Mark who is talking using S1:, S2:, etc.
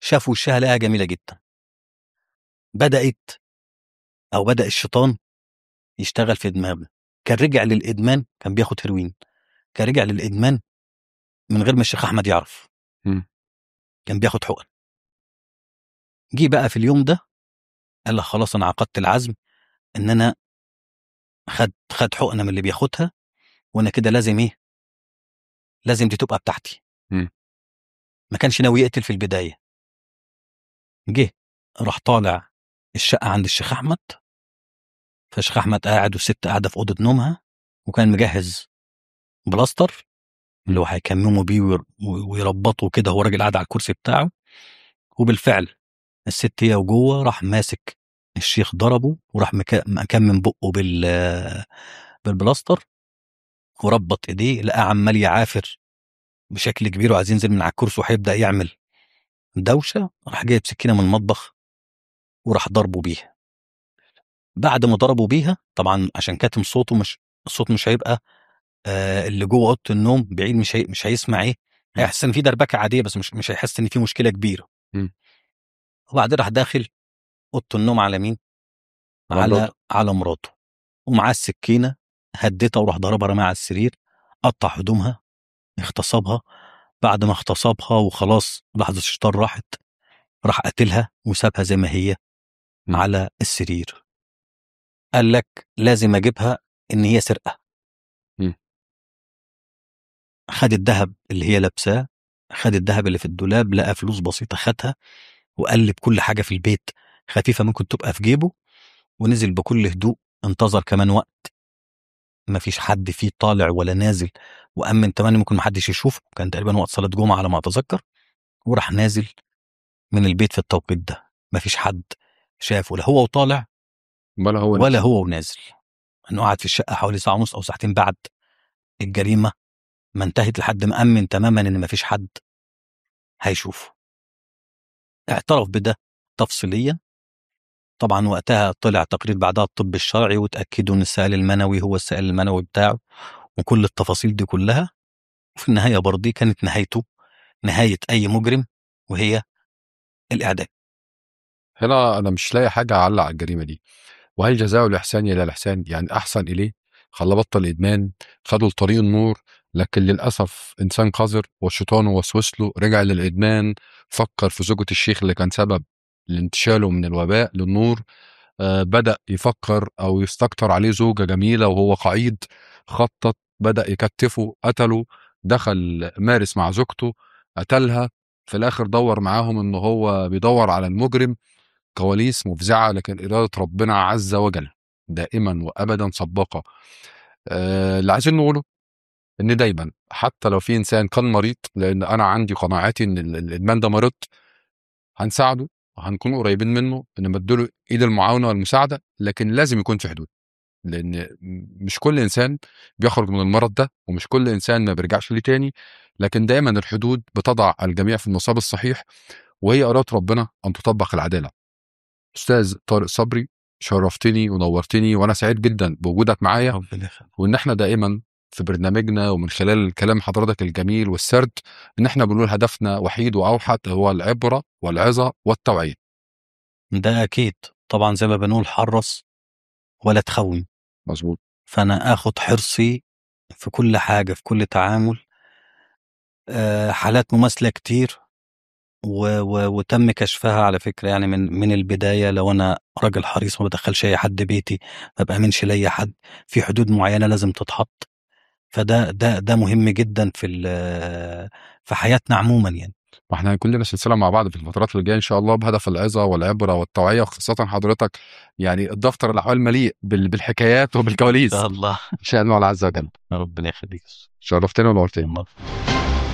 S1: شاف وشها لقاها جميله جدا بدات او بدا الشيطان يشتغل في دماغه كان رجع للادمان كان بياخد هيروين كان رجع للادمان من غير ما الشيخ احمد يعرف
S2: مم.
S1: كان بياخد حقن جه بقى في اليوم ده قال لك خلاص انا عقدت العزم ان انا خد خد حقنه من اللي بياخدها وانا كده لازم ايه لازم دي تبقى بتاعتي
S2: مم.
S1: ما كانش ناوي يقتل في البدايه جه راح طالع الشقه عند الشيخ احمد فالشيخ احمد قاعد والست قاعده في اوضه نومها وكان مجهز بلاستر اللي هو هيكمموا بيه وير- ويربطوا كده هو راجل قاعد على الكرسي بتاعه وبالفعل الست هي وجوه راح ماسك الشيخ ضربه وراح مك- مكمم بقه بال بالبلاستر وربط ايديه لقى عمال يعافر بشكل كبير وعايز ينزل من على الكرسي وهيبدا يعمل دوشه راح جايب سكينه من المطبخ وراح ضربه بيها بعد ما ضربوا بيها طبعا عشان كاتم صوته مش الصوت مش هيبقى آه اللي جوه اوضه النوم بعيد مش هي مش هيسمع ايه هيحس ان في دربكه عاديه بس مش مش هيحس ان في مشكله كبيره
S2: مم.
S1: وبعدين راح داخل اوضه النوم على مين؟
S2: على
S1: على
S2: مراته.
S1: على مراته ومعاه السكينه هدتها وراح ضربها رماها على السرير قطع هدومها اغتصبها بعد ما اغتصبها وخلاص لحظه الشيطان راحت راح قتلها وسابها زي ما هي
S2: مم.
S1: على السرير قال لك لازم اجيبها ان هي سرقه
S2: مم.
S1: خد الذهب اللي هي لابساه خد الذهب اللي في الدولاب لقى فلوس بسيطه خدها وقلب كل حاجه في البيت خفيفه ممكن تبقى في جيبه ونزل بكل هدوء انتظر كمان وقت ما فيش حد فيه طالع ولا نازل وامن تمام ممكن ما حدش يشوفه كان تقريبا وقت صلاه جمعه على ما اتذكر وراح نازل من البيت في التوقيت ده ما فيش حد شافه لا هو وطالع
S2: ولا هو
S1: ولا
S2: نفسه.
S1: هو ونازل انه قعد في الشقه حوالي ساعه ونص او ساعتين بعد الجريمه ما انتهت لحد ما امن تماما ان ما فيش حد هيشوفه اعترف بده تفصيليا طبعا وقتها طلع تقرير بعدها الطب الشرعي وتاكدوا ان السائل المنوي هو السائل المنوي بتاعه وكل التفاصيل دي كلها وفي النهايه برضه كانت نهايته نهايه اي مجرم وهي الاعدام
S2: هنا انا مش لاقي حاجه اعلق على الجريمه دي وهل جزاء الاحسان الى الاحسان يعني احسن اليه خلاه بطل ادمان خدوا لطريق النور لكن للاسف انسان قذر والشيطان وسوس له رجع للادمان فكر في زوجة الشيخ اللي كان سبب لانتشاله من الوباء للنور آه بدا يفكر او يستكتر عليه زوجه جميله وهو قعيد خطط بدا يكتفه قتله دخل مارس مع زوجته قتلها في الاخر دور معاهم ان هو بيدور على المجرم كواليس مفزعه لكن اراده ربنا عز وجل دائما وابدا سباقه آه، اللي عايزين نقوله ان دايما حتى لو في انسان كان مريض لان انا عندي قناعاتي ان ال- الادمان ده مريض هنساعده وهنكون قريبين منه نمدله ايد المعاونه والمساعده لكن لازم يكون في حدود لان مش كل انسان بيخرج من المرض ده ومش كل انسان ما بيرجعش ليه تاني لكن دايما الحدود بتضع الجميع في النصاب الصحيح وهي اراده ربنا ان تطبق العداله استاذ طارق صبري شرفتني ونورتني وانا سعيد جدا بوجودك معايا
S1: ربنا يخليك
S2: وان احنا دائما في برنامجنا ومن خلال كلام حضرتك الجميل والسرد ان احنا بنقول هدفنا وحيد واوحد هو العبره والعظه والتوعيه
S1: ده اكيد طبعا زي ما بنقول حرص ولا تخون
S2: مظبوط
S1: فانا اخد حرصي في كل حاجه في كل تعامل آه، حالات مماثله كتير و و وتم كشفها على فكره يعني من من البدايه لو انا راجل حريص ما بدخلش اي حد بيتي ما بامنش لاي حد في حدود معينه لازم تتحط فده ده ده مهم جدا في ال- في حياتنا عموما يعني
S2: واحنا هيكون لنا سلسله مع بعض في الفترات اللي جايه ان شاء الله بهدف العظه والعبره والتوعيه وخاصه حضرتك يعني الدفتر الاحوال مليء بال- بالحكايات وبالكواليس
S1: الله
S2: ان شاء الله عز وجل
S1: ربنا يخليك
S2: شرفتني ونورتني
S1: الله